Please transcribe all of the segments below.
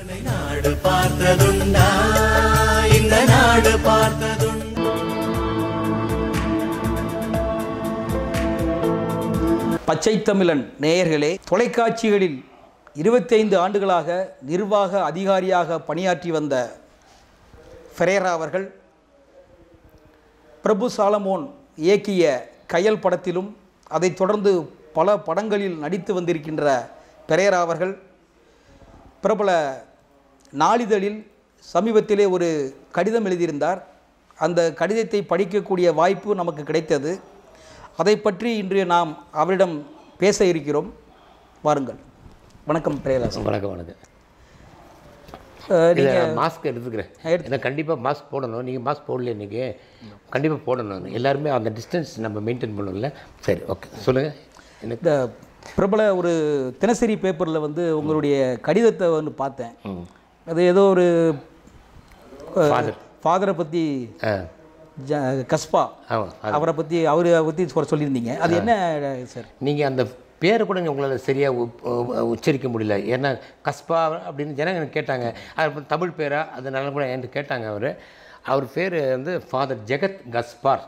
நாடு பார்த்ததுண்டா இந்த நாடு பார்த்ததுண்டா பச்சை தமிழன் நேயர்களே தொலைக்காட்சிகளில் இருபத்தைந்து ஆண்டுகளாக நிர்வாக அதிகாரியாக பணியாற்றி வந்த ஃபெரேரா அவர்கள் பிரபு சாலமோன் இயக்கிய கயல் படத்திலும் அதைத் தொடர்ந்து பல படங்களில் நடித்து வந்திருக்கின்ற பெரேரா அவர்கள் பிரபல நாளிதழில் சமீபத்திலே ஒரு கடிதம் எழுதியிருந்தார் அந்த கடிதத்தை படிக்கக்கூடிய வாய்ப்பு நமக்கு கிடைத்தது அதை பற்றி இன்று நாம் அவரிடம் பேச இருக்கிறோம் வாருங்கள் வணக்கம் பிரேலா சார் வணக்கம் வணக்கம் அஹ், இதை நீங்க மாஸ்க் எடுத்துக்கிறேன் எடுத்து- ஏன்னா கண்டிப்பாக மாஸ்க் போடணும் நீங்கள் மாஸ்க் போடல இன்றைக்கி கண்டிப்பாக போடணும் எல்லாருமே அந்த டிஸ்டன்ஸ் நம்ம மெயின்டைன் பண்ணணும்ல சரி ஓகே சொல்லுங்கள் எனக்கு இந்த பிரபல ஒரு தினசரி பேப்பரில் வந்து உங்களுடைய கடிதத்தை வந்து பார்த்தேன் அது ஏதோ ஒரு Father. ஃபாதரை பற்றி ஆ ஜ கஸ்பா ஆமாம் அவரை பற்றி அவரை பற்றி சொ- சொல்லியிருந்தீங்க அது என்ன சார் நீங்கள் அந்த பேரை கூட உங்களால் சரியாக உச்சரிக்க முடியல ஏன்னா கஸ்பா அப்படின்னு ஜனங்க எனக்கு கேட்டாங்க அது அப்புறம் தமிழ் பேரா அதனால கூட என்கிட்ட கேட்டாங்க அவர் அவர் பேர் வந்து ஃபாதர் ஜெகத் கஸ்பார்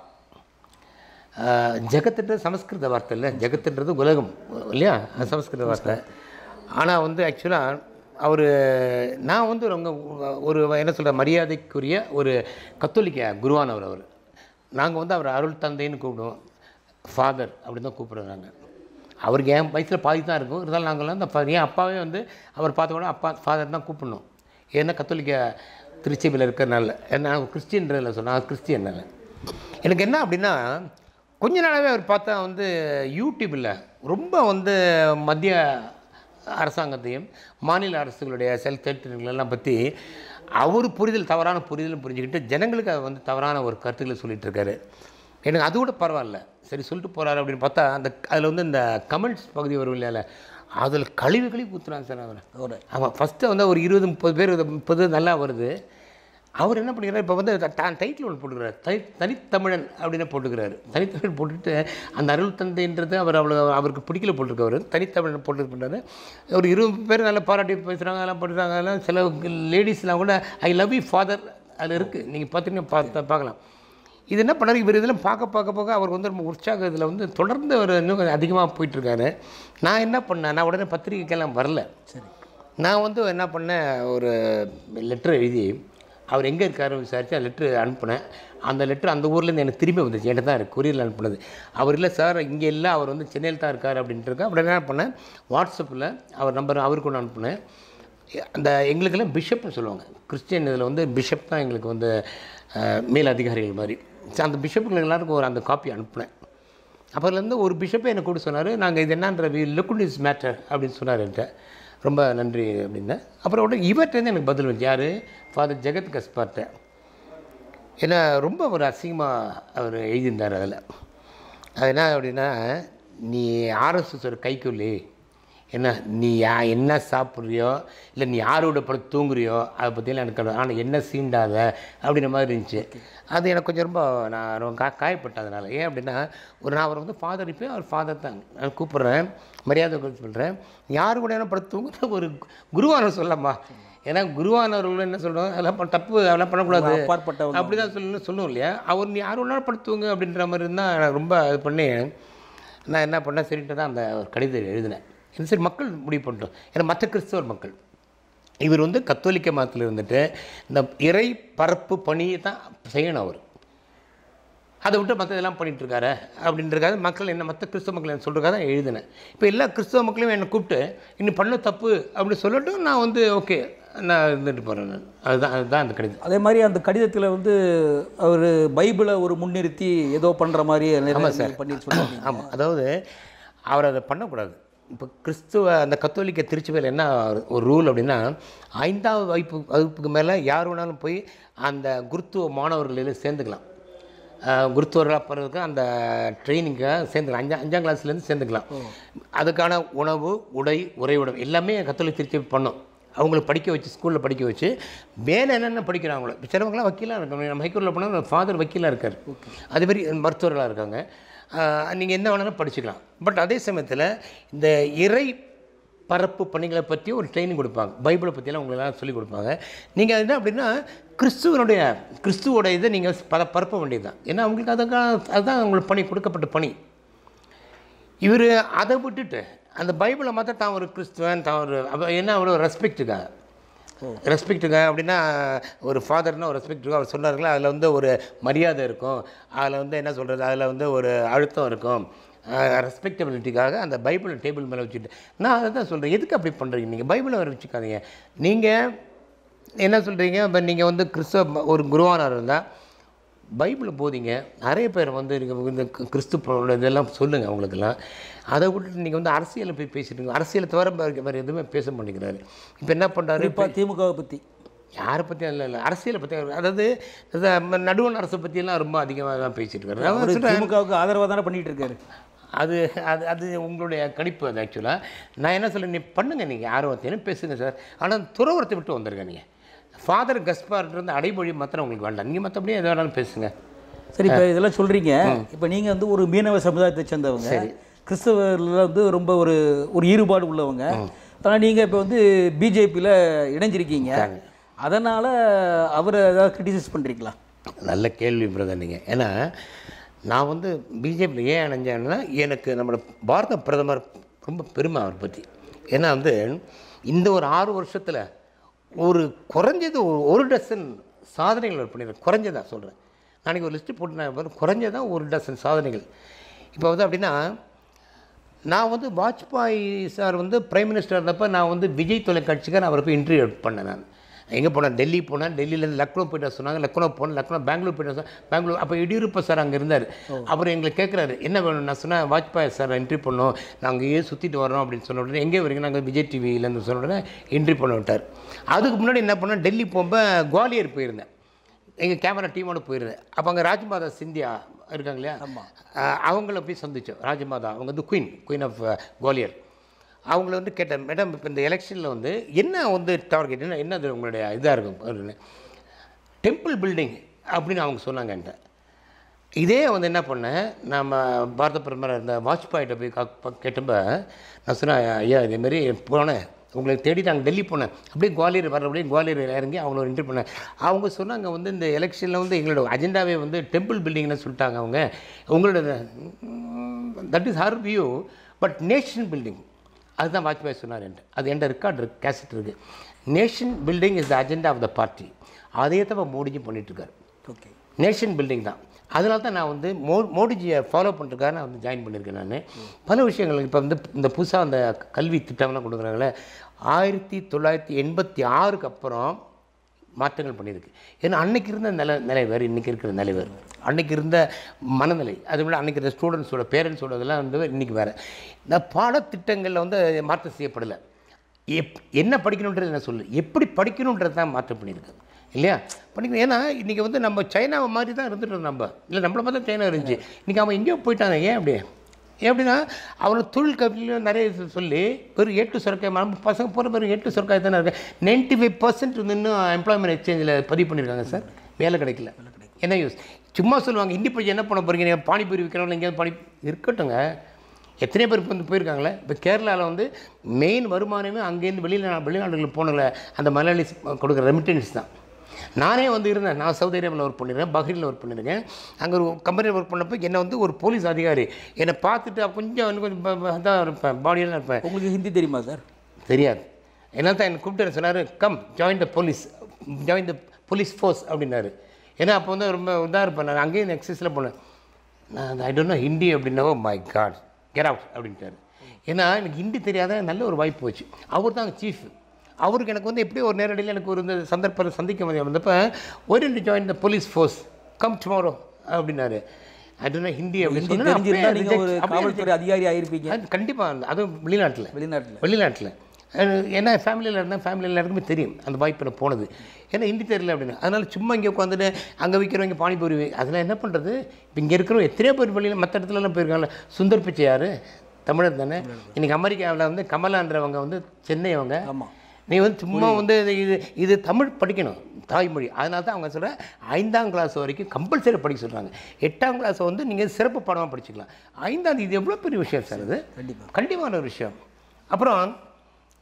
ஆஹ், ஜெகத்துன்றது சமஸ்கிருத வார்த்தை இல்லை ஜெகத்துன்றது உலகம் இல்லையா அது சமஸ்கிருத வார்த்தை ஆனால் வந்து ஆக்சுவலாக அவர் நான் வந்து ரொம்ப ஒரு என்ன சொல்கிற மரியாதைக்குரிய ஒரு கத்தோலிக்க குருவானவர் அவர் நாங்கள் வந்து அவர் அருள் தந்தைன்னு கூப்பிடுவோம் ஃபாதர் அப்படின்னு தான் கூப்பிடுறாங்க அவருக்கு என் வயசில் பாதி தான் இருக்கும் இருந்தாலும் நாங்கள்லாம் அந்த fa- என் அப்பாவே வந்து அவர் பார்த்த கூட அப்பா ஃபாதர் தான் கூப்பிடணும் ஏன்னா கத்தோலிக்க திருச்சபையில் இருக்கிறனால ஏன்னா கிறிஸ்டியன்றதில் சொன்னால் கிறிஸ்டியனால எனக்கு என்ன அப்படின்னா கொஞ்ச நாளாகவே அவர் பார்த்தா வந்து யூடியூப்பில் ரொம்ப வந்து மத்திய அரசாங்கத்தையும் மாநில அரசுகளுடைய செல் திட்டங்களெல்லாம் பற்றி அவர் புரிதல் தவறான புரிதலும் புரிஞ்சுக்கிட்டு ஜனங்களுக்கு அது வந்து தவறான ஒரு கருத்துக்களை சொல்லிட்டு இருக்காரு எனக்கு அது கூட பரவாயில்ல சரி சொல்லிட்டு போகிறாரு அப்படின்னு பார்த்தா அந்த அதில் வந்து இந்த கமெண்ட்ஸ் பகுதி வரும் இல்லையா அதில் கழிவு கழிவு ஊற்றுறாங்க சார் அவர் ஒரு ஆமாம் ஃபஸ்ட்டு வந்து ஒரு இருபது முப்பது பேர் முப்பது நல்லா வருது அவர் என்ன பண்ணிக்கிறார் இப்போ வந்து தான் டைட்டில் ஒன்று போட்டுக்கிறார் தனி தனித்தமிழன் அப்படின்னு போட்டுக்கிறாரு தனித்தமிழன் போட்டுட்டு அந்த அருள் தந்தைன்றது அவர் அவ்வளோ அவருக்கு பிடிக்கல போட்டிருக்கவர் தனித்தமிழன் போட்டு பண்ணுறாரு ஒரு இருபது பேர் நல்லா பாராட்டி பேசுகிறாங்க அதெல்லாம் பண்ணுறாங்க அதெல்லாம் சில லேடிஸ்லாம் கூட ஐ லவ் யூ ஃபாதர் அதில் இருக்குது நீங்கள் பார்த்தீங்கன்னா பார்த்து பார்க்கலாம் இது என்ன பண்ணாரு இவர் இதெல்லாம் பார்க்க பார்க்க பார்க்க அவர் வந்து ரொம்ப உற்சாக இதில் வந்து தொடர்ந்து அவர் இன்னும் கொஞ்சம் அதிகமாக போயிட்டுருக்காரு நான் என்ன பண்ணேன் நான் உடனே பத்திரிக்கைக்கெல்லாம் வரல சரி நான் வந்து என்ன பண்ணேன் ஒரு லெட்டர் எழுதி அவர் எங்கே இருக்காரு விசாரித்து அந்த லெட்ரு அனுப்புனேன் அந்த லெட்ரு அந்த ஊர்லேருந்து எனக்கு திரும்பி வந்துச்சு என்கிட்ட தான் இருக்குது கொரியரில் அனுப்புனது அவர் இல்லை சார் இங்கே இல்லை அவர் வந்து சென்னையில் தான் இருக்கார் அப்படின்ட்டு இருக்கா அப்படி என்ன பண்ணேன் வாட்ஸ்அப்பில் அவர் நம்பர் அவருக்கு ஒன்று அனுப்புனேன் அந்த எங்களுக்கெல்லாம் பிஷப்னு சொல்லுவாங்க கிறிஸ்டியன் இதில் வந்து பிஷப் தான் எங்களுக்கு வந்து அஹ், மேல் அதிகாரிகள் மாதிரி சரி, அந்த பிஷப்புக்கு எல்லாருக்கும் ஒரு அந்த காப்பி அனுப்புனேன் அப்போலேருந்து ஒரு பிஷப்பே எனக்கு கூட சொன்னார் நாங்கள் இது என்னன்ற வி லுக் இஸ் மேட்டர் அப்படின்னு சொன்னார் என்கிட்ட ரொம்ப நன்றி அப்படின்னேன் அப்புறம் உடனே இவர்கிட்டருந்து எனக்கு பதில் வந்துச்சு யார் ஃபாதர் ஜெகத் கஸ்பார்ட்ட ஏன்னா ரொம்ப ஒரு அசிங்கமாக அவர் எழுதியிருந்தார் அதில் அது என்ன அப்படின்னா நீ ஆர்எஸ்எஸ் ஒரு கைக்குள்ளி என்ன நீ யா என்ன சாப்பிட்றியோ இல்லை நீ யாரோட படம் தூங்குறியோ அதை பற்றியெல்லாம் எனக்கு கவலை. ஆனால் என்ன சீண்டாத அப்படின்ற மாதிரி இருந்துச்சு அது எனக்கு கொஞ்சம் ரொம்ப நான் ரொம்ப கா காயப்பட்டேன் அதனால் ஏன் அப்படின்னா ஒரு நான் அவர் வந்து ஃபாதர் இப்போ அவர் ஃபாதர் தான் நான் கூப்பிட்றேன் மரியாதை கொடுத்து சொல்கிறேன் யார் கூட என்ன படம் தூங்குற ஒரு குருவானவர் சொல்லலாமா ஏன்னா குருவானவர்கள் என்ன சொல்கிறோம் அதெல்லாம் பண்ண- தப்பு அதெல்லாம் பண்ணக்கூடாது அப்பாற்பட்டவங்க. அப்படி தான் சொல்லணும் சொல்லுவோம் இல்லையா அவர் நீ யார் ஒன்றா படுத்துவங்க அப்படின்ற மாதிரி இருந்தால் நான் ரொம்ப இது பண்ணி நான் என்ன பண்ணேன் சரின்ட்டு தான் அந்த ஒரு கடிதம் எழுதினேன் இது சரி மக்கள் முடிவு பண்ணிட்டோம் ஏன்னா மற்ற கிறிஸ்தவர் மக்கள் இவர் வந்து கத்தோலிக்க மதத்தில் இருந்துட்டு இந்த இறை பரப்பு பணியை தான் செய்யணும் அவர் அதை விட்டு மற்ற இதெல்லாம் பண்ணிட்டு இருக்காரு அப்படின்றக்காக மக்கள் என்ன மற்ற கிறிஸ்தவ மக்கள் என்ன சொல்கிறக்காக தான் எழுதினேன் இப்போ எல்லா கிறிஸ்தவ மக்களையும் என்னை கூப்பிட்டு இன்னும் பண்ண தப்பு அப்படின்னு சொல்லட்டும் நான் வந்து ஓகே நான் இருந்துட்டு போகிறேன் நான் அதுதான் அதுதான் அந்த கடிதம் அதே மாதிரி அந்த கடிதத்தில் வந்து அவர் பைபிளை ஒரு முன்னிறுத்தி ஏதோ பண்ணுற மாதிரி நிறைய பண்ணி சொல்லுவாங்க ஆமாம் அதாவது அவர் அதை பண்ணக்கூடாது இப்போ கிறிஸ்துவ அந்த கத்தோலிக்க திருச்சபையில் என்ன ஒரு ரூல் அப்படின்னா ஐந்தாவது வகுப்பு வகுப்புக்கு மேலே யார் வேணாலும் போய் அந்த குருத்துவ மாணவர்களில் சேர்ந்துக்கலாம் அஹ், குருத்துவர்களாக போகிறதுக்கு அந்த ட்ரைனிங்காக சேர்ந்துக்கலாம் அஞ்சா அஞ்சாம் கிளாஸ்லேருந்து சேர்ந்துக்கலாம் அதுக்கான உணவு உடை உறைவிடம் எல்லாமே கத்தோலிக்க திருச்சபை பண்ணும் அவங்கள படிக்க வச்சு ஸ்கூலில் படிக்க வச்சு வேலை என்னென்ன படிக்கிறாங்களோ இப்போ சிலவங்களாம் வக்கீலாக இருக்காங்க நம்ம ஹைகோர்ட்டில் போனால் ஃபாதர் வக்கீலாக இருக்கார் அதே மாதிரி மருத்துவர்களாக இருக்காங்க நீங்கள் என்ன வேணாலும் படிச்சுக்கலாம் பட் அதே சமயத்தில் இந்த இறை பரப்பு பணிகளை பற்றி ஒரு ட்ரைனிங் கொடுப்பாங்க பைபிளை பற்றியெல்லாம் உங்களெல்லாம் சொல்லிக் கொடுப்பாங்க நீங்கள் என்ன அப்படின்னா கிறிஸ்துவனுடைய கிறிஸ்துவோட இதை நீங்கள் பர பரப்ப வேண்டியது தான் ஏன்னா அவங்களுக்கு அதுக்காக அதுதான் அவங்களுக்கு பணி கொடுக்கப்பட்ட பணி இவர் அதை விட்டுட்டு அந்த பைபிளை மாத்திரம் தான் ஒரு கிறிஸ்துவன் தான் ஒரு அப்ப என்ன அவ்வளோ ரெஸ்பெக்ட்டுக்காக ரெஸ்பெக்ட்டுக்காக அப்படின்னா ஒரு ஃபாதர்னா ஒரு ரெஸ்பெக்ட்டுக்காக அவர் சொன்னார்களா அதில் வந்து ஒரு மரியாதை இருக்கும் அதில் வந்து என்ன சொல்கிறது அதில் வந்து ஒரு அழுத்தம் இருக்கும் ரெஸ்பெக்டபிலிட்டிக்காக அந்த பைபிளை டேபிள் மேலே வச்சுட்டு நான் அதை தான் சொல்கிறேன் எதுக்கு அப்படி பண்ணுறீங்க நீங்கள் பைபிளை வர வச்சுக்காதீங்க நீங்கள் என்ன சொல்கிறீங்க இப்போ நீங்கள் வந்து கிறிஸ்தவ ஒரு குருவானார் இருந்தால் பைபிளை போதிங்க நிறைய பேர் வந்து நீங்கள் இந்த கு- கிறிஸ்து பொருள் இதெல்லாம் சொல்லுங்கள் அவங்களுக்கெல்லாம் அதை விட்டுட்டு நீங்கள் வந்து அரசியலை போய் பேசிட்டு அரசியலை தவிர வேறு வேறு எதுவுமே பேச மாட்டேங்கிறாரு இப்போ என்ன பண்ணுறாரு குறிப்பாக திமுகவை பற்றி யாரை பற்றி இல்லை இல்லை அரசியலை பற்றி அதாவது இந்த ம- நடுவண் அரசை பற்றியெல்லாம் ரொம்ப அதிகமாக தான் பேசிட்டு இருக்காரு அவர் அவர் சொல்றேன், திமுகவுக்கு ஆதரவாக தானே பண்ணிட்டு இருக்காரு அது அது அது உங்களுடைய கணிப்பு அது ஆக்சுவலாக நான் என்ன சொல்ல நீ பண்ணுங்கள் நீங்கள் ஆர்வத்தையும் பேசுங்க சார் ஆனால் துறவரத்தை விட்டு வந்துருங்க நீங்கள் ஃபாதர் கஸ்பார்ட்டு அடைமொழி மாத்திரம் உங்களுக்கு வேண்டாம் நீங்கள் மற்றபடி எது வேணாலும் பேசுங்க சரி இப்போ இதெல்லாம் சொல்கிறீங்க இப்போ நீங்கள் வந்து ஒரு மீனவ சமுதாயத்தை சேர்ந்தவங்க கிறிஸ்தவர்ல வந்து ரொம்ப ஒரு ஒரு ஈடுபாடு உள்ளவங்க ஆனால் நீங்கள் இப்போ வந்து பிஜேபியில் இணைஞ்சிருக்கீங்க அதனால் அவரை ஏதாவது கிரிட்டிசைஸ் பண்ணுறீங்களா நல்ல கேள்வி பிரதர் நீங்கள் ஏன்னா நான் வந்து பிஜேபியில் ஏன் அணைஞ்சேன்னா எனக்கு நம்மளோட பாரத பிரதமர் ரொம்ப பெருமை அவரை பற்றி ஏன்னா வந்து இந்த ஒரு ஆறு வருஷத்தில் ஒரு குறைஞ்சது ஒரு ஒரு டசன் சாதனைகள் அவர் பண்ணியிருக்கார் குறைஞ்சதா சொல்கிறேன் நாளைக்கு ஒரு லிஸ்ட்டு போட்டு நான் பாரு, குறைஞ்சதா ஒரு டசன் சாதனைகள் இப்போ வந்து அப்படின்னா நான் வந்து வாஜ்பாய் சார் வந்து பிரைம் மினிஸ்டர் இருந்தப்போ நான் வந்து விஜய் தொலைக்காட்சிக்கு நான் அவரை போய் இன்டர்வியூ பண்ணேன் நான் எங்கே போனேன் டெல்லி போனேன் டெல்லியிலேருந்து லக்னோ போயிட்டு வர சொன்னாங்க லக்னோ போனேன் லக்னோ பெங்களூர் போயிட்டு வர சொன்னாங்க. பெங்களூர் அப்போ எடியூரப்பா சார் அங்கே இருந்தார் அவர் எங்களை கேட்குறாரு என்ன வேணும் நான் சொன்னேன் வாஜ்பாய் சார் என்ட்ரி பண்ணோம் நாங்கள் ஏன் சுற்றிட்டு வரோம் அப்படின்னு சொன்ன உடனே எங்கே வரீங்க நாங்கள் விஜய் டிவியிலேருந்து சொன்ன உடனே என்ட்ரி பண்ண விட்டார் அதுக்கு முன்னாடி என்ன பண்ணேன் டெல்லி போகும்போது குவாலியர் போயிருந்தேன் எங்கள் கேமரா டீமோட போயிருந்தேன் அப்போ அங்கே ராஜ்மாதா சிந்தியா இருக்காங்க இல்லையா அஹ் அவங்கள போய் சந்தித்தோம் ராஜமாதா அவங்க வந்து குயின் குயின் ஆஃப் குவாலியர் அவங்கள வந்து கேட்டேன் மேடம் இப்போ இந்த எலெக்ஷனில் வந்து என்ன வந்து டார்கெட் என்ன என்னது உங்களுடைய இதாக இருக்கும் அப்படின்னு டெம்பிள் பில்டிங் அப்படின்னு அவங்க சொன்னாங்க என்கிட்ட இதே வந்து என்ன பண்ணேன் நம்ம பாரத பிரதமர் இருந்த வாஜ்பாயிட்ட போய் கா- ப- கேட்டப்ப நான் சொன்னேன் ஐயா இதேமாரி போனேன் உங்களை தேடி நாங்கள் டெல்லி போனேன் அப்படியே குவாலியர் வர அப்படியே குவாலியர் இறங்கி அவங்கள ஒரு இன்டர்வியூ பண்ணேன் அவங்க சொன்னாங்க வந்து இந்த எலெக்ஷனில் வந்து எங்களோட அஜெண்டாவே வந்து டெம்பிள் பில்டிங்னு சொல்லிட்டாங்க அவங்க உங்களோட that is her view but nation building அதுதான் வாஜ்பாய் சொன்னார் என்று அது என்கிட்ட ரெக்கார்ட் இருக்கு கேசட் இருக்குது nation building is the agenda of the party அதையே தான் மோடிஜி பண்ணிட்டுருக்காரு ஓகே நேஷன் பில்டிங் தான் அதனால தான் நான் வந்து மோ மோடிஜியை ஃபாலோ பண்ணுறதுக்காக நான் வந்து ஜாயின் பண்ணியிருக்கேன் நான் பல விஷயங்கள் இப்போ வந்து இந்த புதுசாக அந்த கல்வி திட்டம்லாம் கொடுக்குறாங்களே ஆயிரத்தி தொள்ளாயிரத்தி எண்பத்தி ஆறுக்கு அப்புறம் மாற்றங்கள் பண்ணியிருக்கு ஏன்னா அன்னைக்கு இருந்த நில நிலை வேறு இன்றைக்கி இருக்கிற நிலை வேறு அன்னைக்கு இருந்த மனநிலை அதை விட அன்றைக்கி இருந்த ஸ்டூடெண்ட்ஸோட பேரண்ட்ஸோட இதெல்லாம் வந்து இன்றைக்கி வேறு இந்த பாடத்திட்டங்களில் வந்து மாற்றம் செய்யப்படலை எப் என்ன படிக்கணுன்றது என்ன சொல்லு எப்படி படிக்கணுன்றது தான் மாற்றம் பண்ணியிருக்கு இல்லையா படிக்கணும் ஏன்னா இன்றைக்கி வந்து நம்ம சைனாவை மாதிரி தான் இருந்துட்டு இருந்தோம் நம்ம இல்லை நம்மள மாதிரி தான் சைனா இருந்துச்சு இன்றைக்கி அவன் எங்கேயோ போயிட்டாங்க ஏன் அப்படி ஏன் அப்படின்னா அவனுக்கு தொழில் கல்வியில் நிறைய இது சொல்லி வெறும் ஏட்டு சுரக்காய் நம்ம பசங்க போகிற வெறும் ஏட்டு சுரக்காய் தானே இருக்கு நைன்ட்டி ஃபைவ் பர்சன்ட் வந்து இன்னும் எம்ப்ளாய்மெண்ட் எக்ஸ்சேஞ்சில் பதிவு பண்ணியிருக்காங்க சார் வேலை கிடைக்கல என்ன யூஸ் சும்மா சொல்லுவாங்க இந்தி படிச்சு என்ன பண்ண போகிறீங்க நீங்கள் பானிபூரி விற்கிறவங்க எங்கேயாவது பானி இருக்கட்டுங்க எத்தனை பேர் இப்போ வந்து போயிருக்காங்களே இப்போ கேரளாவில் வந்து மெயின் வருமானமே அங்கேருந்து வெளியில் வெளிநாடுகளுக்கு போனல அந்த மலையாளிஸ் கொடுக்குற ரெமிட்டன்ஸ் தான் நானே வந்து இருந்தேன் நான் சவுதி அரேபியாவில் ஒர்க் பண்ணியிருக்கேன் பஹ்ரைனில் ஒர்க் பண்ணியிருக்கேன் அங்கே ஒரு கம்பெனியில் ஒர்க் பண்ணப்போ என்னை வந்து ஒரு போலீஸ் அதிகாரி என்னை பார்த்துட்டு அப்ப கொஞ்சம் இன்னும் கொஞ்சம் ப- ப- இதாக இருப்பேன் பாடியெல்லாம் இருப்பேன் உங்களுக்கு ஹிந்தி தெரியுமா சார் தெரியாது என்ன தான் என்னை கூப்பிட்டு சொன்னார் come join the police join the police force அப்படின்னாரு ஏன்னா அப்போ வந்து ரொம்ப இதாக இருப்பேன் நான் அங்கேயும் எக்ஸசைஸில் போனேன் நான் ஐ டோன்ட் நோ ஹிந்தி அப்படின்னவோ மை காட் கெட் அவுட் அப்படின்ட்டாரு ஏன்னா எனக்கு ஹிந்தி தெரியாத நல்ல ஒரு வாய்ப்பு போச்சு அவர் தான் சீஃப் அவருக்கு எனக்கு வந்து எப்படியோ ஒரு நேரடியில் எனக்கு ஒரு இந்த சந்தர்ப்பத்தை சந்திக்க முடியும் வந்தப்போ ஒரு join the police force come tomorrow அப்படின்னாரு ஐ டோன்ட் நோ ஹிந்தி அப்படின்னு ஹிந்தி சொன்னா அப்படியே தெரிஞ்சிருந்தா நீங்கள் ஒரு reject- அப்படியே காவல்துறை அதிகாரி ஆயிருப்பீங்க அது கண்டிப்பாக அதுவும் வெளிநாட்டில் வெளிநாட்டில் வெளிநாட்டில் அஹ் ஏன்னா ஃபேமிலியில் இருந்தால் ஃபேமிலியில் எல்லாருக்குமே தெரியும் அந்த வாய்ப்பு எனக்கு போனது ஏன்னா ஹிந்தி தெரியல அப்படின்னு அதனால் சும்மா இங்கே உட்காந்துட்டு அங்கே விற்கிறவங்க பானிபூரி வி- அதெல்லாம் என்ன பண்ணுறது இப்போ இங்கே இருக்கிறவங்க எத்தனையோ பேர் வெளியில் மற்ற இடத்துலலாம் போயிருக்காங்கல்ல சுந்தர் பிச்சை யார் தமிழர் தானே இன்றைக்கி அமெரிக்காவில் வந்து கமலான்றவங்க வந்து சென்னை அவங்க ஆமாம் நீ வந்து சும்மா வந்து இது இது இது தமிழ் படிக்கணும் தாய்மொழி அதனால தான் அவங்க சொல்கிறேன் ஐந்தாம் கிளாஸ் வரைக்கும் கம்பல்சரி படிக்க சொல்கிறாங்க எட்டாம் கிளாஸ் வந்து நீங்கள் சிறப்பு பாடமாக படிச்சுக்கலாம் ஐந்தாம் இது எவ்வளோ பெரிய விஷயம் சார் இது கண்டிப்பாக கண்டிப்பான ஒரு விஷயம் அப்புறம்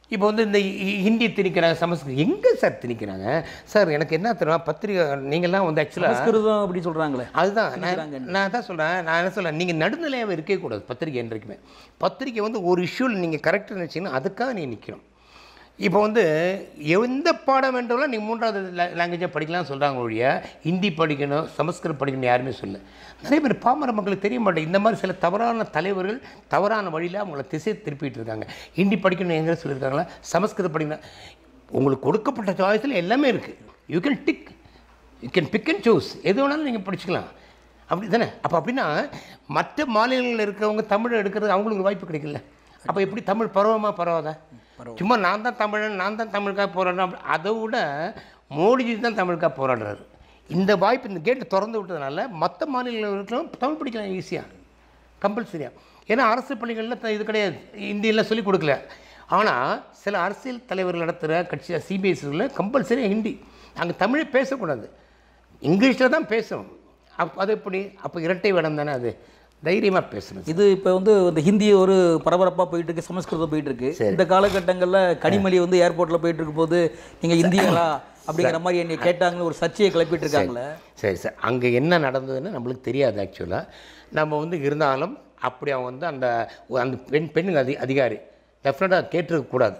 இப்போ வந்து இந்த ஹி- ஹிந்தி திணிக்கிறாங்க சமஸ்கிருதம் எங்கே சார் திணிக்கிறாங்க சார் எனக்கு என்ன தெரியுமா பத்திரிகை நீங்கள்லாம் வந்து ஆக்சுவலாக சமஸ்கிருதம் அப்படி சொல்றாங்களே அதுதான் நான் நான் தான் சொல்கிறேன் நான் என்ன சொல்கிறேன் நீங்கள் நடுநிலையாகவே இருக்கவே கூடாது பத்திரிக்கை என்றைக்குமே பத்திரிக்கை வந்து ஒரு இஷ்யூவில் நீங்கள் கரெக்டாக நினச்சிங்கன்னா அதுக்காக நீங்கள் நிற்கணும் இப்போ வந்து எந்த பாடம் வேண்டாலும் நீங்கள் மூன்றாவது லாங்குவேஜாக படிக்கலாம்னு சொல்கிறாங்க ஒழிய ஹிந்தி படிக்கணும் சமஸ்கிருதம் படிக்கணும் யாருமே சொல்ல நிறைய பேர் பாமர மக்களுக்கு தெரிய மாட்டேங்குது இந்த மாதிரி சில தவறான தலைவர்கள் தவறான வழியில் அவங்கள திசை திருப்பிட்டு இருக்காங்க ஹிந்தி படிக்கணும் எங்கே சொல்லியிருக்காங்களா சமஸ்கிருதம் படிக்கணும் உங்களுக்கு கொடுக்கப்பட்ட சாய்ஸில் எல்லாமே இருக்குது you can tick you can pick and choose எது வேணாலும் நீங்கள் படிச்சுக்கலாம் அப்படி தானே அப்போ அப்படின்னா மற்ற மாநிலங்களில் இருக்கிறவங்க தமிழ் எடுக்கிறது அவங்களுக்கு ஒரு வாய்ப்பு கிடைக்கல அப்போ எப்படி தமிழ் பரவமா பரவாதா சும்மா நான் தான் தமிழன் நான் தான் தமிழுக்காக போராடுறேன் அப்படி அதை விட மோடிஜி தான் தமிழுக்காக போராடுறாரு இந்த வாய்ப்பு இந்த கேட்டு திறந்து விட்டதுனால மற்ற மாநிலங்களில் இருக்கிறவங்க தமிழ் படிக்கலாம் ஈஸியாக கம்பல்சரியாக ஏன்னா அரசு பள்ளிகளில் த- இது கிடையாது ஹிந்தியெல்லாம் சொல்லிக் கொடுக்கல ஆனால் சில அரசியல் தலைவர்கள் நடத்துகிற கட்சி சிபிஎஸ்சியில் கம்பல்சரியாக ஹிந்தி அங்கே தமிழே பேசக்கூடாது இங்கிலீஷில் தான் பேசணும் அப் அது எப்படி அப்போ இரட்டை வேடம் தானே அது தைரியமாக பேசணும் இது இப்போ வந்து இந்த ஹிந்தி ஒரு பரபரப்பாக போயிட்டு இருக்கு சமஸ்கிருதம் போயிட்டு இருக்கு இந்த காலகட்டங்களில் கனிமொழி வந்து ஏர்போர்ட்டில் போயிட்டு இருக்கும் போது நீங்கள் இந்தியரா அப்படிங்கிற மாதிரி என்னை கேட்டாங்கன்னு ஒரு சர்ச்சையை கிளப்பிட்டு இருக்காங்களே சரி சார் அங்கே என்ன நடந்ததுன்னு நம்மளுக்கு தெரியாது ஆக்சுவலாக நம்ம வந்து இருந்தாலும் அப்படி அவன் வந்து அந்த அந்த பெண் பெண்ணுங்க அதி அதிகாரி டெஃபினட்டாக கேட்டிருக்கக்கூடாது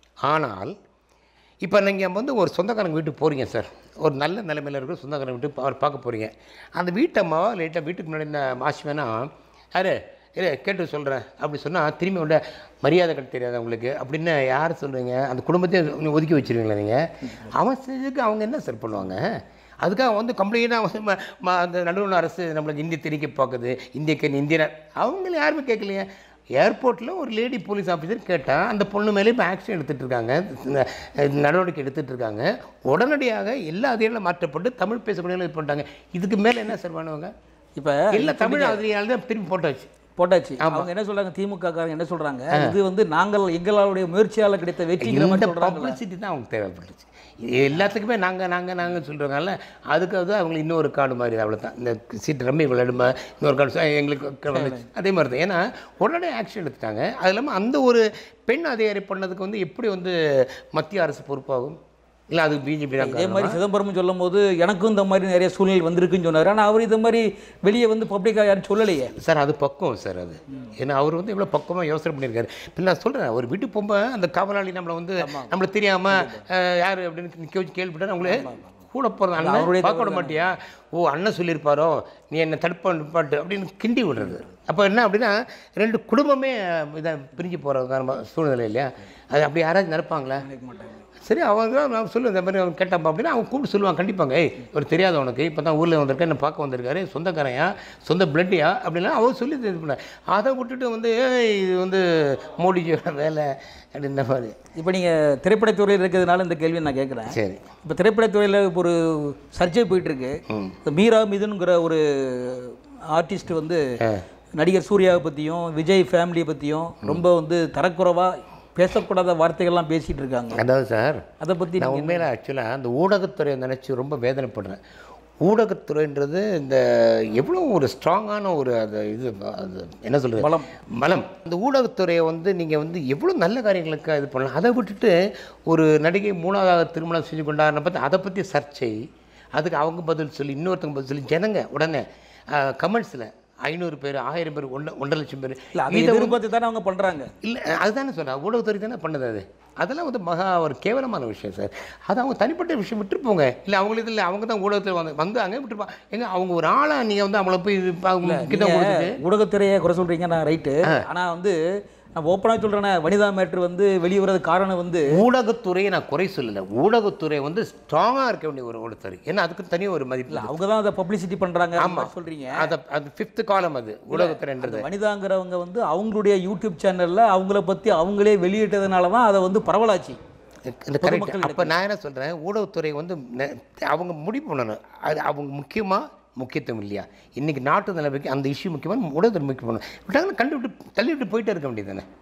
ஆனால் இப்போ நீங்கள் வந்து ஒரு சொந்தக்காரங்க வீட்டுக்கு போகிறீங்க சார் ஒரு நல்ல நிலைமையில் இருக்கிற சொந்தக்காரங்க வீட்டுக்கு அவர் பார்க்க போகிறீங்க அந்த வீட்டம்மாவா லேட்டாக வீட்டுக்கு முன்னாடி இந்த மாசி வேணா யாரு இல்லை கேட்டு சொல்கிறேன் அப்படி சொன்னால் திரும்பி உள்ள மரியாதை கட்ட தெரியாது உங்களுக்கு அப்படின்னு யார் சொல்கிறீங்க அந்த குடும்பத்தையே ஒதுக்கி வச்சிருவீங்களா நீங்கள் அவன் செஞ்சதுக்கு அவங்க என்ன சார் பண்ணுவாங்க அதுக்காக வந்து கம்ப்ளீட்டாக வந்து ம- ம- அந்த நடுவண் அரசு நம்மளுக்கு இந்தி திணிக்க பார்க்குது இந்தியக்கு இந்தியனர் அவங்கள யாருமே கேட்கலையே ஏர்போர்ட்டில் ஒரு லேடி போலீஸ் ஆஃபீஸர் கேட்டால் அந்த பொண்ணு மேலே இப்போ ஆக்ஷன் எடுத்துகிட்டு இருக்காங்க இந்த, அஹ், நடவடிக்கை எடுத்துகிட்டு இருக்காங்க உடனடியாக எல்லா அதிகாரிகளும் மாற்றப்பட்டு தமிழ் பேசக்கூடிய இது பண்ணிட்டாங்க இதுக்கு மேலே என்ன சார் பண்ணுவாங்க இப்போ எல்லா தமிழ் அதிகாரிகள் தான் திரும்பி போட்டாச்சு போட்டாச்சு அவங்க என்ன சொல்றாங்க திமுக காரங்க என்ன சொல்றாங்க இது வந்து நாங்கள் எங்களுடைய முயற்சியால கிடைத்த வெற்றிங்கிற மாதிரி இந்த சொல்றாங்க பப்ளிசிட்டி தான் அவங்களுக்கு தேவைப்பட்டுச்சு இது எல்லாத்துக்குமே நாங்கள் நாங்கள் நாங்கள் சொல்கிறதுனால அதுக்கு அது அவங்களுக்கு இன்னொரு கார்டு மாதிரி அவ்வளோதான் இந்த சீட் ரம்மி விளையாடுமா இன்னொரு கார்டு எங்களுக்கு வந்துச்சு அதே மாதிரி தான் ஏன்னா உடனே ஆக்ஷன் எடுத்துட்டாங்க அது இல்லாமல் அந்த ஒரு பெண் அதிகாரி பண்ணதுக்கு வந்து எப்படி வந்து மத்திய அரசு பொறுப்பாகும் இல்லை அது பிஜேபி தான் இதே காரணமா? மாதிரி சிதம்பரம் சொல்லும் போது எனக்கும் இந்த மாதிரி நிறைய சூழ்நிலை வந்திருக்குன்னு சொன்னார் ஆனால் அவர் இந்த மாதிரி வெளியே வந்து பப்ளிக்காக யாரும் சொல்லலையே சார் அது பக்குவம் சார் அது ஏன்னா அவர் வந்து எவ்வளோ பக்குவமாக யோசனை பண்ணியிருக்காரு இப்போ நான் சொல்கிறேன் ஒரு வீட்டுக்கு போகும்போது அந்த காவலாளி நம்மளை வந்து நம்மளுக்கு தெரியாமல் யார் அப்படின்னு நிற்க வச்சு கேள்விப்பட்டா அவங்களே கூட போகிறது அவருடைய அண்ணன் பார்க்க விட மாட்டியா ஓ அண்ணன் சொல்லியிருப்பாரோ நீ என்னை தடுப்பா நிப்பாட்டு அப்படின்னு கிண்டி விடுறது அப்போ என்ன அப்படின்னா ரெண்டு குடும்பமே இதை பிரிஞ்சு போகிறதுக்கான சூழ்நிலை இல்லையா அது அப்படி யாராச்சும் நினைப்பாங்களா சரி அவங்க தான் நான் சொல்லு இந்த மாதிரி அவன் கேட்டாப்பா அப்படின்னா அவங்க கூப்பிட்டு சொல்லுவாங்க கண்டிப்பாங்க ஏய் ஒரு தெரியாத உனக்கு இப்போ தான் ஊரில் வந்திருக்கேன் என்ன பார்க்க வந்திருக்காரு சொந்தக்காரையா சொந்த பிளட்டியா அப்படின்னா அவர் சொல்லி இது பண்ண அதை விட்டுட்டு வந்து ஏய் இது வந்து மோடிஜியோட வேலை அப்படின்ற மாதிரி இப்போ நீங்கள் திரைப்படத்துறையில் இருக்கிறதுனால இந்த கேள்வியை நான் கேட்குறேன் சரி இப்போ திரைப்படத்துறையில் இப்போ ஒரு சர்ச்சை போயிட்டு இருக்கு இந்த மீரா மிதுன்கிற ஒரு ஆர்டிஸ்ட் வந்து நடிகர் சூர்யாவை பற்றியும் விஜய் ஃபேமிலியை பற்றியும் ரொம்ப வந்து தரக்குறைவாக பேசக்கூடாத வார்த்தைகள்லாம் பேசிகிட்டு இருக்காங்க அதாவது சார் அதை பற்றி நான் உண்மையில ஆக்சுவலாக அந்த ஊடகத்துறையை நினச்சி ரொம்ப வேதனைப்படுறேன் ஊடகத்துறைன்றது இந்த எவ்வளோ ஒரு ஸ்ட்ராங்கான ஒரு அது இது அது என்ன சொல்கிறது பலம். பலம் இந்த ஊடகத்துறையை வந்து நீங்கள் வந்து எவ்வளோ நல்ல காரியங்களுக்கு இது பண்ணலாம் அதை விட்டுட்டு ஒரு நடிகை மூணாவது திருமணம் செஞ்சு கொண்டாடுற பற்றி அதை பற்றி சர்ச்சை அதுக்கு அவங்க பதில் சொல்லி இன்னொருத்தவங்க பதில் சொல்லி ஜனங்க உடனே கமெண்ட்ஸில் ஐநூறு பேர் ஆயிரம் பேர் ஒன்று ஒன்றரை லட்சம் பேர் இல்லை அதை எதிர்பார்த்து தானே அவங்க பண்ணுறாங்க இல்லை அதுதானே சொன்னேன் ஊடகத்துறை தானே பண்ணுது அது அதெல்லாம் வந்து மகா ஒரு கேவலமான விஷயம் சார் அது அவங்க தனிப்பட்ட விஷயம் விட்டுருப்போங்க இல்லை அவங்களுக்கு இல்லை அவங்க தான் ஊடகத்தில் வந்து வந்தாங்க விட்டுருப்பாங்க ஏங்க அவங்க ஒரு ஆளாக நீங்கள் வந்து அவங்கள போய் இது பா- கிட்ட கொடுத்துட்டு நீங்க ஊடகத்துறையை குறை சொல்கிறீங்க நான் ரைட்டு ஆனால் வந்து நான் ஓப்பனாக சொல்கிறேனே வனிதா மேட்ரு வந்து வெளியே வர்றது காரணம் வந்து ஊடகத்துறையை நான் குறை சொல்லலை ஊடகத்துறை வந்து ஸ்ட்ராங்காக இருக்க வேண்டிய ஒரு ஊடகத்துறை ஏன்னா அதுக்கு தனியாக ஒரு மதிப்பு இல்லை அவங்க தான் அதை பப்ளிசிட்டி பண்ணுறாங்க ஆமாம் சொல்கிறீங்க அது அது ஃபிஃப்த்து காலம் அது ஊடகத்துறைன்றது வனிதாங்கிறவங்க வந்து அவங்களுடைய யூடியூப் சேனலில் அவங்கள பற்றி அவங்களே வெளியிட்டதுனால தான் அதை வந்து பரவலாச்சு இந்த கரெக்ட் அப்போ நான் என்ன சொல்கிறேன் ஊடகத்துறை வந்து நெ- அவங்க முடிவு பண்ணணும் அது அவங்க முக்கியமாக முக்கியத்துவம் இல்லையா இன்றைக்கி நாட்டு நிலைமைக்கு அந்த இஷ்யூ முக்கியமான ஊடகத்துறை முக்கியம் பண்ணணும் விட்டாங்கன்னா கண்டு விட்டு தள்ளி விட்டு போயிட்டே இருக்க வேண்டியது தானே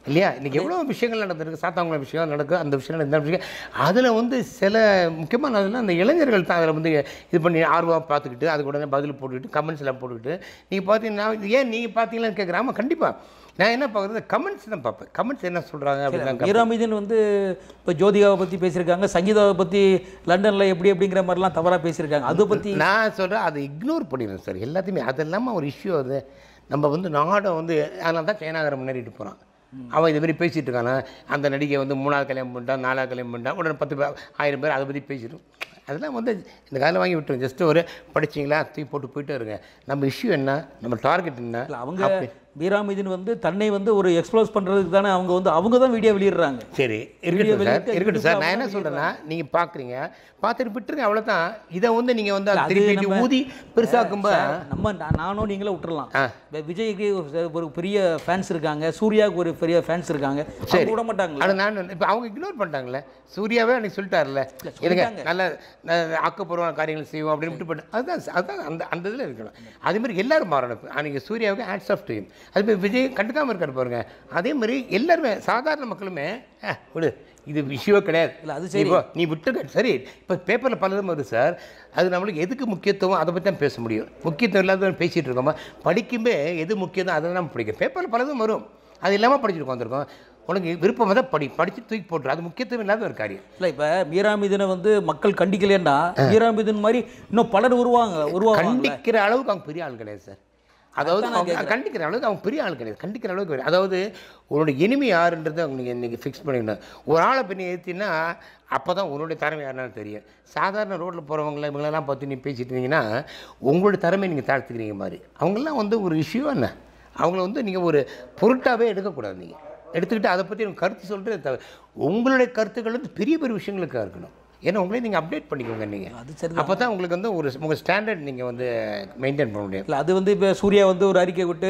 இல்லையா இன்றைக்கி எவ்வளோ விஷயங்கள் நடந்திருக்கு சாத்தாங்குளம் விஷயம் நடக்கும் அந்த விஷயம் இந்த விஷயம் அதில் வந்து சில முக்கியமான அதில் அந்த இளைஞர்கள் தான் அதில் வந்து இது பண்ணி ஆர்வமாக பார்த்துக்கிட்டு அதுக்கு உடனே பதில் போட்டுக்கிட்டு கமெண்ட்ஸ் எல்லாம் போட்டுக்கிட்டு நீங்கள் பார்த்தீங்கன்னா ஏன் நீங்கள் பார்த்தீங்களான்னு கேட்குறேன் ஆமாம் கண்டிப்பாக நான் என்ன பார்க்குறது கமெண்ட்ஸ் தான் பார்ப்பேன் கமெண்ட்ஸ் என்ன சொல்கிறாங்க அப்படின்னு மீராமிதன் வந்து இப்போ ஜோதிகாவை பற்றி பேசியிருக்காங்க சங்கீதாவை பற்றி லண்டனில் எப்படி எப்படிங்கிற மாதிரிலாம் தவறாக பேசியிருக்காங்க அதை பற்றி நான் சொல்கிறேன் அதை இக்னோர் பண்ணிடுறேன் சார் எல்லாத்தையுமே அது இல்லாமல் ஒரு இஷ்யூ அது நம்ம வந்து நாடை வந்து அதனால தான் சைனாகரை முன்னேறிட்டு போகிறான் அவன் இது மாதிரி பேசிகிட்டு இருக்கானா அந்த நடிகை வந்து மூணாவது கல்யாணம் பண்ணிட்டான் நாலாவது கல்யாணம் பண்ணிட்டான் உடனே பத்து பேர் ஆயிரம் பேர் அதை பற்றி பேசிட்டு அதெல்லாம் வந்து இந்த காலம் வாங்கி விட்டுரும் ஜஸ்ட் ஒரு படிச்சிங்களா தூக்கி போட்டு போயிட்டே இருங்க நம்ம இஷ்யூ என்ன நம்ம டார்கெட் என்ன இல்ல, அவங்க மீராமிதன் வந்து தன்னை வந்து ஒரு எக்ஸ்ப்ளோஸ் பண்ணுறதுக்கு தானே அவங்க வந்து அவங்க தான் வீடியோ வெளியிடுறாங்க சரி இருக்கட்டும் சார் வெளியிட்டு இருக்கட்டும் சார் நான் என்ன YouTube சொல்கிறேன்னா நீங்கள் பார்க்குறீங்க பார்த்துட்டு விட்டுருங்க அவ்வளோதான் இதை வந்து நீங்கள் வந்து அதை அது திருப்பி நம்ம- ஊதி பெருசாக்கும்போது சார், நம்ம நா- நானும் நீங்களே விட்டுறலாம் ஆ. இப்ப விஜய்க்கு ஒரு- ஒரு பெரிய ஃபேன்ஸ் இருக்காங்க சூர்யாவுக்கு ஒரு பெரிய ஃபேன்ஸ் இருக்காங்க சரி அவங்க விட மாட்டாங்களா அது நான் இப்போ அவங்க இக்னோர் பண்ணிட்டாங்களே சூர்யாவே அன்னைக்கு சொல்லிட்டார்ல இருங்க சொல்லிட்டாங்க. நல்ல ந- ஆக்கப்பூர்வமான காரியங்கள் செய்வோம் அப்படின்னு விட்டு பண்ணு அதுதான் அதுதான் அந்த அந்த இதில் இருக்கணும் அதே மாதிரி எல்லாரும் மாறணும் அன்றைக்கி சூர்யாவுக்கு ஹேட்ஸ் ஆஃப் டீம் அது மாதிரி விஜய் கண்டுக்காமல் இருக்காரு பாருங்க அதே மாதிரி எல்லாருமே சாதாரண மக்களுமே "அஹ், விடு இது விஷயமே கிடையாது இல்ல, அது நீ சரி. போ, நீ விட்டுக்க சரி இப்போ பேப்பரில் பலதும் வருது சார் அது நம்மளுக்கு எதுக்கு முக்கியத்துவம் அதை பற்றி தான் பேச முடியும் முக்கியத்துவம் இல்லாத பேசிகிட்டு இருக்கோமா படிக்கும்போது எது முக்கியம் அதை தான் பிடிக்கும் பேப்பரில் பலதும் வரும் அது இல்லாமல் படிச்சுட்டு உட்காந்துருக்கோம் உனக்கு விருப்பம் தான் படி படித்து தூக்கி போட்டுரு அது முக்கியத்துவம் இல்லாத ஒரு காரியம் இல்லை இப்போ மீராமிதனை வந்து மக்கள் கண்டிக்கலைன்னா மீராமிதன் மாதிரி இன்னும் பலர் உருவாங்க உருவாங்க கண்டிக்கிற அளவுக்கு அவங்க பெரிய ஆள் கிடையாது சார் அதாவது அவங்க கண்டிக்கிற அளவுக்கு அவங்க பெரிய ஆள் கிடையாது கண்டிக்கிற அளவுக்கு கிடையாது. அதாவது உன்னோட இனிமை யாருன்றதை அவங்க நீங்கள் இன்றைக்கி ஃபிக்ஸ் பண்ணிக்கணும் ஒரு ஆளை பண்ணி ஏற்றினா அப்போ தான் உன்னுடைய திறமை யாருன்னு தெரியும் சாதாரண ரோட்டில் போகிறவங்கள இவங்களெல்லாம் பார்த்து நீ பேசிட்டு இருந்தீங்கன்னா உங்களோட திறமை நீங்கள் தாழ்த்துக்கிறீங்க மாதிரி அவங்கெல்லாம் வந்து ஒரு இஷ்யூ என்ன அவங்கள வந்து நீங்கள் ஒரு பொருட்டாகவே எடுக்கக்கூடாது நீங்கள் எடுத்துக்கிட்டு அதை பற்றி உங்கள் கருத்து சொல்கிறது தவிர உங்களுடைய கருத்துக்கள் வந்து பெரிய பெரிய விஷயங்களுக்காக இருக்கணும் ஏன்னா உங்களே நீங்கள் அப்டேட் பண்ணிக்கோங்க நீங்கள் அது சரி அப்போ தான் உங்களுக்கு வந்து ஒரு உங்கள் ஸ்டாண்டர்ட் நீங்கள் வந்து மெயின்டைன் பண்ண முடியும் இல்லை அது வந்து இப்போ சூர்யா வந்து ஒரு அறிக்கை விட்டு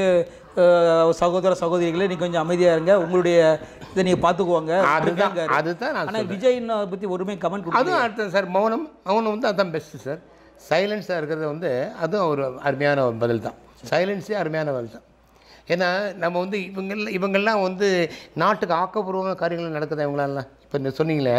அஹ், சகோதர சகோதரிகளே நீங்கள் கொஞ்சம் அமைதியாக இருங்க உங்களுடைய இதை நீங்கள் பார்த்துக்குவாங்க அதுதான் அதுதான் நான் ஆனால் விஜய்னை பற்றி ஒருமே கமெண்ட் கொடுத்து அதுவும் அடுத்தது சார் மௌனம் மௌனம் வந்து அதுதான் பெஸ்ட்டு சார் சைலன்ஸாக இருக்கிறது வந்து அதுவும் ஒரு அருமையான ஒரு பதில் தான் சைலன்ஸே அருமையான பதில் தான் ஏன்னா நம்ம வந்து இவங்கெல்லாம் இவங்கெல்லாம் வந்து நாட்டுக்கு ஆக்கப்பூர்வமான காரியங்கள் நடக்குது இவங்களாலாம் இப்போ இந்த சொன்னீங்களே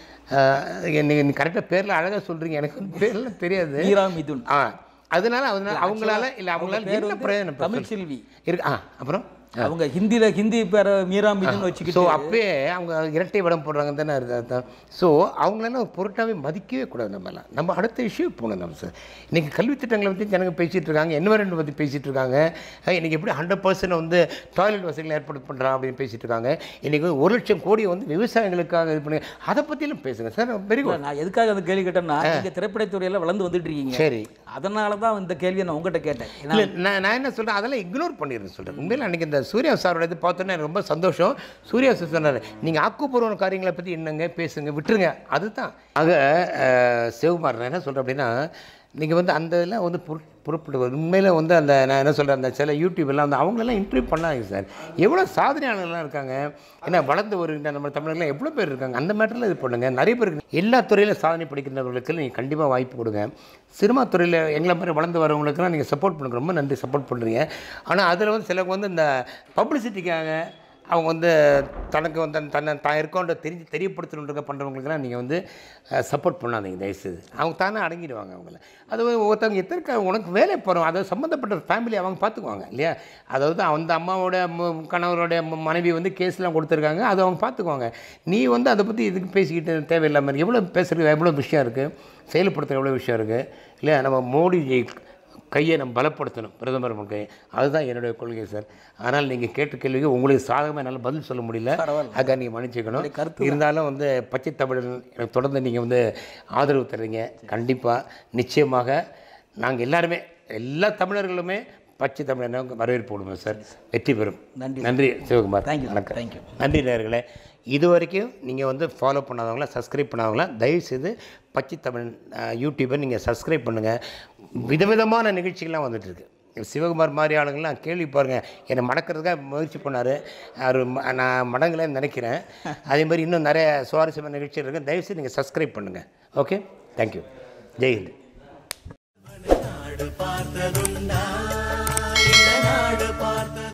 நீங்கள் கரெக்டாக பேரில் அழகாக சொல்கிறீங்க எனக்கு வந்து பேர்லாம் தெரியாது மீரா மிதுன் ஆ அதனால அதனால அவங்களால இல்லை அவங்களால பேர் என்ன வந்து பிரயோஜனம் இப்ப தமிழ் செல்வி இருக்கு ஆ அப்புறம் அவங்க ஹிந்தியில ஹிந்தி பேர மீரா மிதுன் ஸோ வச்சுக்கிட்டு அப்பயே அவங்க இரட்டை வடம் போடுறாங்க தானே அர்த்தம் ஸோ அவங்களெல்லாம் பொருட்டாவே மதிக்கவே கூடாது நம்மலாம் நம்ம அடுத்த இஷ்யூ போகணும் நம்ம சார் இன்றைக்கி கல்வி திட்டங்களை பற்றி ஜனங்க பேசிகிட்டு இருக்காங்க என்வரன்மெண்ட் பற்றி பேசிகிட்டு இருக்காங்க அஹ் இன்னைக்கு எப்படி ஹண்ட்ரட் பர்சன்ட் வந்து டாய்லெட் வசதிகள் ஏற்பாடு பண்ணுறான் அப்படின்னு பேசிகிட்டு இருக்காங்க இன்றைக்கி ஒரு லட்சம் கோடி வந்து விவசாயிகளுக்காக இது பண்ணி அதை பற்றியும் பேசுங்க சார் வெரி குட் நான் எதுக்காக அந்த கேள்வி கேட்டேன்னா நீங்க திரைப்படத்துறையில வளர்ந்து வந்துட்டு இருக்கீங்க சரி அதனால தான் இந்த கேள்வியை நான் உங்ககிட்ட கேட்டேன் ஏன்னா இல்லை நான் நான் என்ன சொல்கிறேன் அதெல்லாம் இக்னோர் பண்ணிடுறேன் சொல்கிறேன் உண்மையில் அன்றைக்கி இந்த சூர்யா சாரோட இது பார்த்தோன்னே எனக்கு ரொம்ப சந்தோஷம் சூர்யா சார் சொன்னார் நீங்கள் ஆக்கப்பூர்வமான காரியங்களை பற்றி என்னங்க பேசுங்க விட்டுருங்க அதுதான் ஆக அஹ், சிவகுமார் நான் என்ன சொல்கிறேன் அப்படின்னா நீங்கள் வந்து அந்த இதெல்லாம் வந்து பொருட் பொருட்படுவது உண்மையில் வந்து அந்த நான் என்ன சொல்கிறேன் அந்த சில யூடியூப்லாம் வந்து அவங்களெல்லாம் இன்டர்வியூ பண்ணாங்க சார் எவ்வளோ சாதனையாளர்கள்லாம் இருக்காங்க ஏன்னா வளர்ந்து வருகின்ற நம்ம தமிழர்கள்லாம் எவ்வளோ பேர் இருக்காங்க அந்த மேட்டரில் இது பண்ணுங்க நிறைய பேர் இருக்கு. எல்லா துறையிலும் சாதனை படிக்கிறவர்களுக்கு நீங்கள் கண்டிப்பாக வாய்ப்பு கொடுங்க சினிமா துறையில் எங்களை மாதிரி வளர்ந்து வரவங்களுக்குலாம் நீங்கள் சப்போர்ட் பண்ணுங்க ரொம்ப நன்றி சப்போர்ட் பண்ணுறீங்க ஆனால் அதில் வந்து சிலவங்க வந்து இந்த பப்ளிசிட்டிக்காக அவங்க வந்து தனக்கு வந்து தன்னை தான் இருக்கோன்ற தெரிஞ்சு தெரியப்படுத்தணுன்ற பண்ணுறவங்களுக்குலாம் நீங்கள் வந்து சப்போர்ட் பண்ணாதீங்க தயவுசெய்து அவங்க தானே அடங்கிடுவாங்க அவங்கள அது வந்து ஒருத்தவங்க எத்தனை உனக்கு வேலை போகிறோம் அதை சம்மந்தப்பட்ட ஃபேமிலி அவங்க பார்த்துக்குவாங்க இல்லையா அதாவது அந்த அம்மாவோட ம- கணவரோட ம- மனைவி வந்து கேஸ்லாம் கொடுத்துருக்காங்க அதை அவங்க பார்த்துக்குவாங்க நீ வந்து அதை பற்றி இதுக்கு பேசிக்கிட்டு தேவையில்லாமல் எவ்வளோ பேசுகிறது எவ்வளோ விஷயம் இருக்குது செயல்படுத்துகிற எவ்வளோ விஷயம் இருக்குது இல்லையா நம்ம மோடிஜி கையை நம்ம பலப்படுத்தணும் பிரதமர் கையை அதுதான் என்னுடைய கொள்கை சார் ஆனால் நீங்கள் கேட்ட கேள்விக்கு உங்களுக்கு சாதகமாக என்னால் பதில் சொல்ல முடியல அதுக்காக நீங்கள் மன்னிச்சுக்கணும் இருந்தாலும் வந்து பச்சை தமிழன் எனக்கு தொடர்ந்து நீங்கள் வந்து ஆதரவு தர்றீங்க கண்டிப்பாக நிச்சயமாக நாங்கள் எல்லாருமே எல்லா தமிழர்களுமே பச்சை தமிழனை வரவேற்பு விடுவோம் சார் வெற்றி பெறும் நன்றி நன்றி சிவகுமார் Thank you, sir. வணக்கம் Thank you. நன்றி நேயர்களே இது வரைக்கும் நீங்கள் வந்து ஃபாலோ பண்ணாதவங்கள சப்ஸ்கிரைப் பண்ணாதவங்கள தயவுசெய்து பச்சை தமிழ் அஹ், யூடியூபை நீங்கள் சப்ஸ்கிரைப் பண்ணுங்கள் விதவிதமான நிகழ்ச்சிகள்லாம் வந்துட்டுருக்கு சிவகுமார் மாதிரி ஆளுங்கள்லாம் கேள்வி பாருங்க என்னை மடக்கிறதுக்காக முயற்சி பண்ணார் அவர் ம- நான் மடங்கலைன்னு நினைக்கிறேன் அதே மாதிரி இன்னும் நிறைய சுவாரஸ்யமான நிகழ்ச்சிகள் இருக்குது தயவுசெய்து நீங்கள் சப்ஸ்கிரைப் பண்ணுங்கள் ஓகே தேங்க்யூ ஜெய்ஹிந்த் நாடு பார்த்ததுண்டா